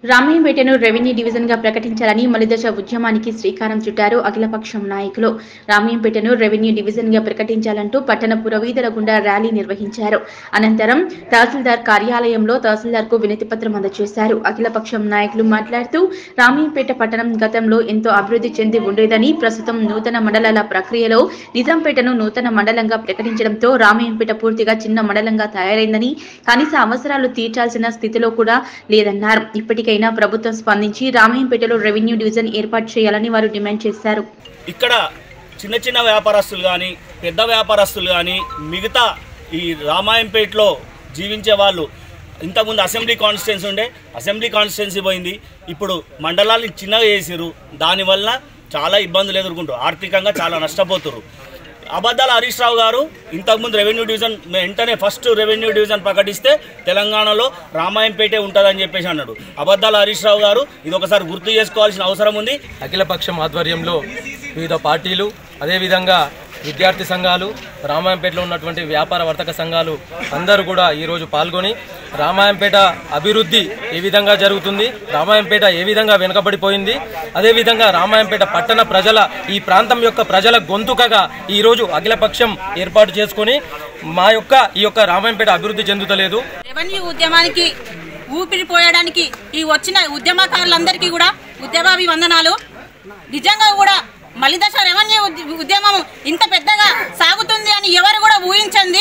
రామయ్యంపేటను revenue division గా ప్రకటించాలని మలిదశ ఉద్యమానికి శ్రీకారం చుట్టారు అఖిలపక్షం నాయకులు రామయ్యంపేటను రెవెన్యూ డివిజన్ గా ప్రకటించాలంటూ పట్టణ పురవీధుల గుండా ర్యాలీ నిర్వహించారు అనంతరం తహసీల్దార్ కార్యాలయంలో తహసీల్దార్ కు వినతి పత్రం అందజేశారు అఖిలపక్షం నాయకులు మాట్లాడుతూ రామయ్యంపేట పట్టణం గతంలో ఎంతో అభివృద్ధి చెంది ఉండేదని ప్రస్తుతం నూతన మండలాల ప్రక్రియలో నిజాంపేటను నూతన మండలంగా ప్రకటించడంతో రామయ్యంపేట పూర్తిగా చిన్న మండలంగా తయారైందని కనీస అవసరాలు తీర్చాల్సిన స్థితిలో కూడా లేదన్నారు ఇప్పటికైనా ప్రభుత్వం స్పందించి రామయ్యంపేటలో రెవెన్యూ డివిజన్ ఏర్పాటు చేయాలని వారు డిమాండ్ చేశారు ఇక్కడ చిన్న చిన్న వ్యాపారస్తులు కానీ పెద్ద వ్యాపారస్తులు కానీ మిగతా ఈ రామాయంపేటలో జీవించే వాళ్ళు ఇంతకుముందు అసెంబ్లీ కాన్స్టిట్యున్సీ ఉండే అసెంబ్లీ కాన్స్టిట్యున్సీ పోయింది ఇప్పుడు మండలాన్ని చిన్నగా చేసిర్రు దానివల్ల చాలా ఇబ్బందులు ఎదుర్కొంటారు ఆర్థికంగా చాలా నష్టపోతున్నారు అబద్ధాల హరీష్ రావు గారు ఇంతకుముందు రెవెన్యూ డివిజన్ వెంటనే ఫస్ట్ రెవెన్యూ డివిజన్ ప్రకటిస్తే తెలంగాణలో రామాయంపేటే ఉంటుందని చెప్పేసి అన్నాడు అబద్ధాల హరీష్ రావు గారు ఇది ఒకసారి గుర్తు చేసుకోవాల్సిన అవసరం ఉంది అఖిలపక్షం ఆధ్వర్యంలో వివిధ పార్టీలు అదేవిధంగా విద్యార్థి సంఘాలు రామాయంపేటలో ఉన్నటువంటి వ్యాపార వర్తక సంఘాలు అందరూ కూడా ఈరోజు పాల్గొని రామాయంపేట అభివృద్ధి ఏ విధంగా జరుగుతుంది రామాయంపేట ఏ విధంగా వెనుకబడిపోయింది అదేవిధంగా రామాయంపేట పట్టణ ప్రజల ఈ ప్రాంతం యొక్క ప్రజల గొంతుకగా ఈరోజు అఖిలపక్షం ఏర్పాటు చేసుకొని మా యొక్క ఈ యొక్క రామాయంపేట అభివృద్ధి చెందుతలేదు రెవెన్యూ ఉద్యమానికి ఊపిరి పోయడానికి ఈ వచ్చిన ఉద్యమకారులందరికీ కూడా ఉద్యమాభివందనాలు నిజంగా కూడా మలిదశ రెవెన్యూ ఉద్య- ఉద్యమం ఇంత పెద్దగా సాగుతుంది అని ఎవరు కూడా ఊహించండి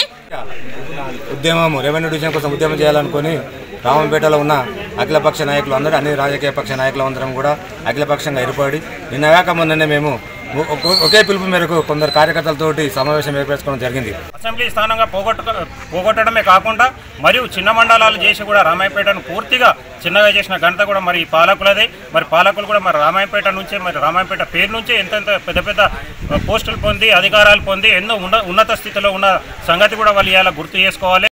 ఉద్యమం రెవెన్యూ డివిజన్ కోసం ఉద్యమం చేయాలనుకొని రామంపేటలో ఉన్న అఖిలపక్ష నాయకులు అందరూ అన్ని రాజకీయ పక్ష నాయకులు అందరం కూడా అఖిలపక్షంగా ఏర్పడి నిన్న కాక మొన్ననే మేము ఒ- ఒకే పిలుపు మేరకు కొందరు కార్యకర్తలతోటి సమావేశం ఏర్పరచుకోవడం జరిగింది అసెంబ్లీ స్థానంగా పోగొట్ట పోగొట్టడమే కాకుండా మరియు చిన్న మండలాలు చేసి కూడా రామాయపేటను పూర్తిగా చిన్నగా చేసిన ఘనత కూడా మరి ఈ పాలకులదే మరి పాలకులు కూడా మరి రామాయపేట నుంచే మరి రామాయపేట పేరు నుంచే ఎంతెంత పెద్ద పెద్ద పోస్టులు పొంది అధికారాలు పొంది ఎన్నో ఉన్న ఉన్నత స్థితిలో ఉన్న సంగతి కూడా వాళ్ళు ఇవాళ గుర్తు చేసుకోవాలి